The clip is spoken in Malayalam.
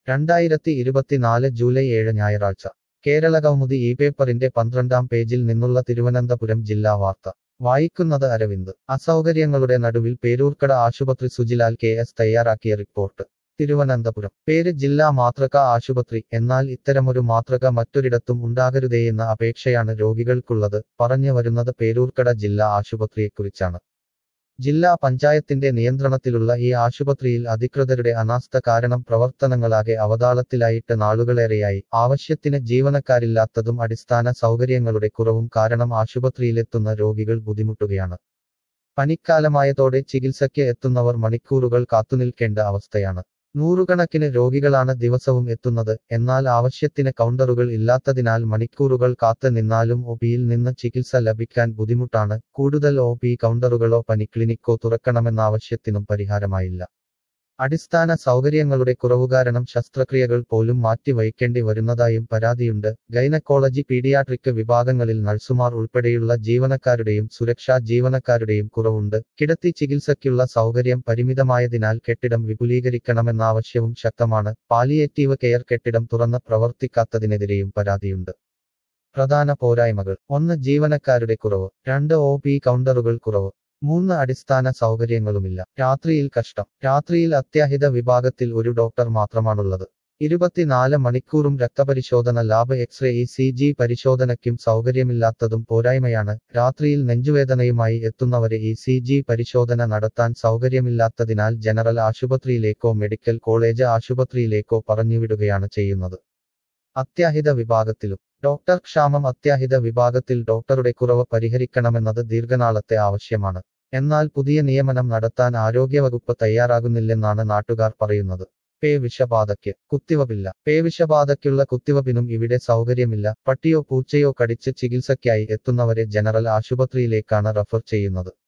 രണ്ടായിരത്തി ഇരുപത്തിനാല് ജൂലൈ ഏഴ് ഞായറാഴ്ച കേരളകൗമുദി ഈ പേപ്പറിന്റെ പന്ത്രണ്ടാം പേജിൽ നിന്നുള്ള തിരുവനന്തപുരം ജില്ലാ വാർത്ത വായിക്കുന്നത് അരവിന്ദ് അസൗകര്യങ്ങളുടെ നടുവിൽ പേരൂർക്കട ആശുപത്രി സുജിലാൽ കെ എസ് തയ്യാറാക്കിയ റിപ്പോർട്ട് തിരുവനന്തപുരം പേര് ജില്ലാ മാതൃക ആശുപത്രി എന്നാൽ ഇത്തരമൊരു മാതൃക മറ്റൊരിടത്തും ഉണ്ടാകരുതേയെന്ന അപേക്ഷയാണ് രോഗികൾക്കുള്ളത് പറഞ്ഞു വരുന്നത് പേരൂർക്കട ജില്ലാ ആശുപത്രിയെക്കുറിച്ചാണ് ജില്ലാ പഞ്ചായത്തിന്റെ നിയന്ത്രണത്തിലുള്ള ഈ ആശുപത്രിയിൽ അധികൃതരുടെ അനാസ്ഥ കാരണം പ്രവർത്തനങ്ങളാകെ അവതാളത്തിലായിട്ട് നാളുകളേറെയായി ആവശ്യത്തിന് ജീവനക്കാരില്ലാത്തതും അടിസ്ഥാന സൗകര്യങ്ങളുടെ കുറവും കാരണം ആശുപത്രിയിലെത്തുന്ന രോഗികൾ ബുദ്ധിമുട്ടുകയാണ് പനിക്കാലമായതോടെ ചികിത്സയ്ക്ക് എത്തുന്നവർ മണിക്കൂറുകൾ കാത്തുനിൽക്കേണ്ട അവസ്ഥയാണ് നൂറുകണക്കിന് രോഗികളാണ് ദിവസവും എത്തുന്നത് എന്നാൽ ആവശ്യത്തിന് കൗണ്ടറുകൾ ഇല്ലാത്തതിനാൽ മണിക്കൂറുകൾ കാത്ത് നിന്നാലും ഒ പിയിൽ നിന്ന് ചികിത്സ ലഭിക്കാൻ ബുദ്ധിമുട്ടാണ് കൂടുതൽ ഒ പി കൗണ്ടറുകളോ പനിക്ലിനിക്കോ തുറക്കണമെന്നാവശ്യത്തിനും പരിഹാരമായില്ല അടിസ്ഥാന സൗകര്യങ്ങളുടെ കുറവ് കാരണം ശസ്ത്രക്രിയകൾ പോലും മാറ്റിവയ്ക്കേണ്ടി വരുന്നതായും പരാതിയുണ്ട് ഗൈനക്കോളജി പീഡിയാട്രിക് വിഭാഗങ്ങളിൽ നഴ്സുമാർ ഉൾപ്പെടെയുള്ള ജീവനക്കാരുടെയും സുരക്ഷാ ജീവനക്കാരുടെയും കുറവുണ്ട് കിടത്തി ചികിത്സയ്ക്കുള്ള സൗകര്യം പരിമിതമായതിനാൽ കെട്ടിടം വിപുലീകരിക്കണമെന്നാവശ്യവും ശക്തമാണ് പാലിയേറ്റീവ് കെയർ കെട്ടിടം തുറന്ന് പ്രവർത്തിക്കാത്തതിനെതിരെയും പരാതിയുണ്ട് പ്രധാന പോരായ്മകൾ ഒന്ന് ജീവനക്കാരുടെ കുറവ് രണ്ട് ഒ പി കൗണ്ടറുകൾ കുറവ് മൂന്ന് അടിസ്ഥാന സൗകര്യങ്ങളുമില്ല രാത്രിയിൽ കഷ്ടം രാത്രിയിൽ അത്യാഹിത വിഭാഗത്തിൽ ഒരു ഡോക്ടർ മാത്രമാണുള്ളത് ഇരുപത്തിനാല് മണിക്കൂറും രക്തപരിശോധന lab x-ray E C G പരിശോധനയ്ക്കും സൗകര്യമില്ലാത്തതും പോരായ്മയാണ് രാത്രിയിൽ നെഞ്ചുവേദനയുമായി എത്തുന്നവരെ ഇ സി ജി പരിശോധന നടത്താൻ സൗകര്യമില്ലാത്തതിനാൽ ജനറൽ ആശുപത്രിയിലേക്കോ മെഡിക്കൽ കോളേജ് ആശുപത്രിയിലേക്കോ പറഞ്ഞുവിടുകയാണ് ചെയ്യുന്നത് അത്യാഹിത വിഭാഗത്തിലും ഡോക്ടർ ക്ഷാമം അത്യാഹിത വിഭാഗത്തിൽ ഡോക്ടറുടെ കുറവ് പരിഹരിക്കണമെന്നത് ദീർഘനാളത്തെ ആവശ്യമാണ് എന്നാൽ പുതിയ നിയമനം നടത്താൻ ആരോഗ്യവകുപ്പ് തയ്യാറാകുന്നില്ലെന്നാണ് നാട്ടുകാർ പറയുന്നത് പേ വിഷബാധയ്ക്ക് കുത്തിവപ്പില്ല പേ വിഷബാധയ്ക്കുള്ള കുത്തിവപ്പിനും ഇവിടെ സൗകര്യമില്ല പട്ടിയോ പൂച്ചയോ കടിച്ച് ചികിത്സയ്ക്കായി എത്തുന്നവരെ ജനറൽ ആശുപത്രിയിലേക്കാണ് റഫർ ചെയ്യുന്നത്